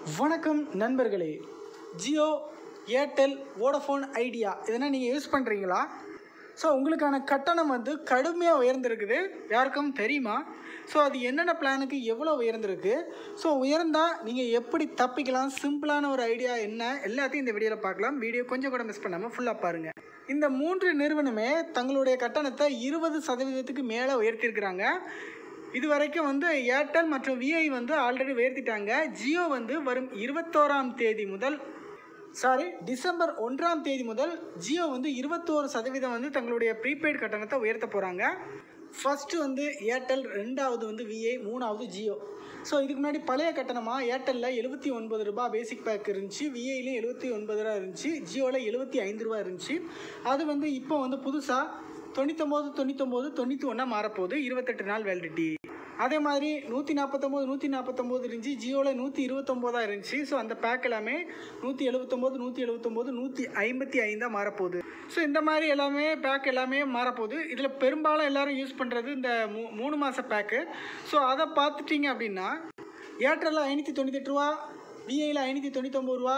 வணக்கம் நண்பர்களே Jio Airtel Vodafone idea இதெல்லாம் நீங்கள் யூஸ் பண்ணுறீங்களா ஸோ உங்களுக்கான கட்டணம் வந்து கடுமையாக உயர்ந்திருக்குது யாருக்கும் தெரியுமா ஸோ அது என்னென்ன பிளானுக்கு எவ்வளோ உயர்ந்திருக்கு ஸோ உயர்ந்தால் நீங்கள் எப்படி தப்பிக்கலாம் சிம்பிளான ஒரு ஐடியா என்ன எல்லாத்தையும் இந்த வீடியோவில் பார்க்கலாம் வீடியோ கொஞ்சம் கூட மிஸ் பண்ணாமல் ஃபுல்லாக பாருங்கள் இந்த மூன்று நிறுவனமே தங்களுடைய கட்டணத்தை இருபது சதவீதத்துக்கு மேலே உயர்த்தியிருக்கிறாங்க இது வரைக்கும் வந்து ஏர்டெல் மற்றும் விஐ வந்து ஆல்ரெடி உயர்த்திட்டாங்க ஜியோ வந்து வரும் இருபத்தோராம் தேதி முதல் சாரி டிசம்பர் ஒன்றாம் தேதி முதல் ஜியோ வந்து இருபத்தோரு சதவீதம் வந்து தங்களுடைய ப்ரீபெய்டு கட்டணத்தை உயர்த்த போகிறாங்க ஃபஸ்ட்டு வந்து ஏர்டெல் ரெண்டாவது வந்து விஐ மூணாவது ஜியோ ஸோ இதுக்கு முன்னாடி பழைய கட்டணமாக ஏர்டெல்லில் எழுபத்தி ஒன்பது ரூபாய் பேசிக் பேக் இருந்துச்சு விஐலையும் எழுபத்தி ஒன்பது ரூபா இருந்துச்சு ஜியோவில் எழுபத்தி ஐந்து ரூபா இருந்துச்சு அது வந்து இப்போ வந்து புதுசாக தொண்ணூத்தொம்பது தொண்ணூத்தொம்பது தொண்ணூற்றி ஒன்றா மாறப்போகுது இருபத்தெட்டு நாள் வேலிடிட்டி அதே மாதிரி நூற்றி நாற்பத்தொம்போது நூற்றி நாற்பத்தொம்போது இருந்துச்சு ஜியோவில் நூற்றி இருபத்தொம்போதா இருந்துச்சு ஸோ அந்த பேக் எல்லாமே நூற்றி எழுபத்தொம்போது நூற்றி எழுபத்தொம்போது நூற்றி ஐம்பத்தி ஐந்தாக மாறப்போகுது ஸோ இந்த மாதிரி எல்லாமே பேக் எல்லாமே மாறப்போகுது இதில் பெரும்பாலும் எல்லாரும் யூஸ் பண்ணுறது இந்த மூ மூணு மாத பேக்கு ஸோ அதை பார்த்துட்டிங்க அப்படின்னா ஏர்டெல்லில் ஐநூற்றி தொண்ணூத்தெட்டு ரூபா விஐயில் ஐநூற்றி தொண்ணூத்தொம்பது ரூபா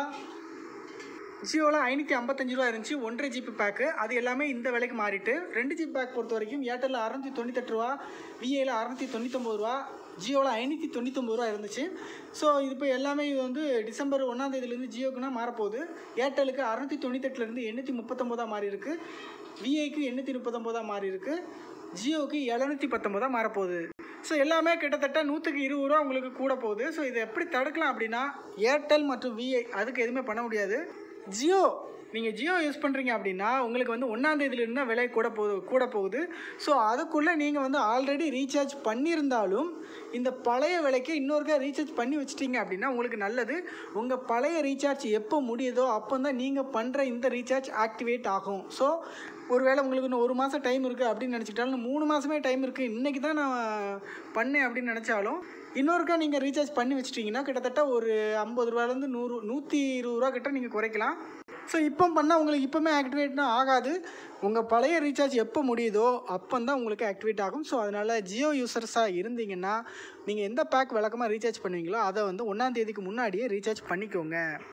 ஜியோவில் ஐநூற்றி ஐம்பத்தஞ்சு ரூபா இருந்துச்சு ஒன்றரை ஜிபி பேக்கு அது எல்லாமே இந்த விலைக்கு மாறிட்டு ரெண்டு ஜிபி பேக் பொறுத்த வரைக்கும் ஏர்டெல்லில் அறநூற்றி தொண்ணூத்தெட்டு ரூபா விஏயில் அறநூற்றி தொண்ணூத்தொம்பது ரூபா ஜியோவில் ஐநூற்றி தொண்ணூத்தொம்பது ரூபா இருந்துச்சு ஸோ இது இப்போ எல்லாமே இது வந்து டிசம்பர் ஒன்றாம் தேதியிலேருந்து ஜியோக்குனா மாறப்போகுது ஏர்டெலுக்கு அறநூற்றி தொண்ணூத்தெட்டுலேருந்து எண்ணூற்றி முப்பத்தொம்போதாக மாறி இருக்கு விஐக்கு எண்ணூற்றி முப்பத்தொம்போதாக மாறி இருக்கு ஜியோவுக்கு எழுநூற்றி பத்தொம்போதாக மாறப்போகுது ஸோ எல்லாமே கிட்டத்தட்ட நூற்றுக்கு இருபது ரூபா உங்களுக்கு கூட போகுது ஸோ இதை எப்படி தடுக்கலாம் அப்படின்னா ஏர்டெல் மற்றும் விஐ அதுக்கு எதுவுமே பண்ண முடியாது ஜியோ நீங்கள் ஜியோ யூஸ் பண்ணுறீங்க அப்படின்னா உங்களுக்கு வந்து ஒன்றாந்தேதியிலிருந்து தான் விலை கூட போகுது கூட போகுது ஸோ அதுக்குள்ளே நீங்கள் வந்து ஆல்ரெடி ரீசார்ஜ் பண்ணியிருந்தாலும் இந்த பழைய விலைக்கு இன்னொருக்கா ரீசார்ஜ் பண்ணி வச்சிட்டிங்க அப்படின்னா உங்களுக்கு நல்லது உங்கள் பழைய ரீசார்ஜ் எப்போ முடியுதோ அப்போ தான் நீங்கள் பண்ணுற இந்த ரீசார்ஜ் ஆக்டிவேட் ஆகும் ஸோ ஒருவேளை உங்களுக்கு இன்னும் ஒரு மாதம் டைம் இருக்குது அப்படின்னு நினச்சிக்கிட்டாலும் மூணு மாதமே டைம் இருக்குது இன்றைக்கி தான் நான் பண்ணேன் அப்படின்னு நினச்சாலும் இன்னொருக்கா நீங்கள் ரீசார்ஜ் பண்ணி வச்சிட்டிங்கன்னா கிட்டத்தட்ட ஒரு ஐம்பது ரூபாலேருந்து நூறு நூற்றி இருபது ரூபா கிட்ட நீங்கள் குறைக்கலாம் ஸோ இப்போ பண்ணால் உங்களுக்கு இப்போமே ஆக்டிவேட்னா ஆகாது உங்கள் பழைய ரீசார்ஜ் எப்போ முடியுதோ அப்போ தான் உங்களுக்கு ஆக்டிவேட் ஆகும் ஸோ அதனால் ஜியோ யூசர்ஸாக இருந்தீங்கன்னா நீங்கள் எந்த பேக் விளக்கமாக ரீசார்ஜ் பண்ணுவீங்களோ அதை வந்து ஒன்றாம் தேதிக்கு முன்னாடியே ரீசார்ஜ் பண்ணிக்கோங்க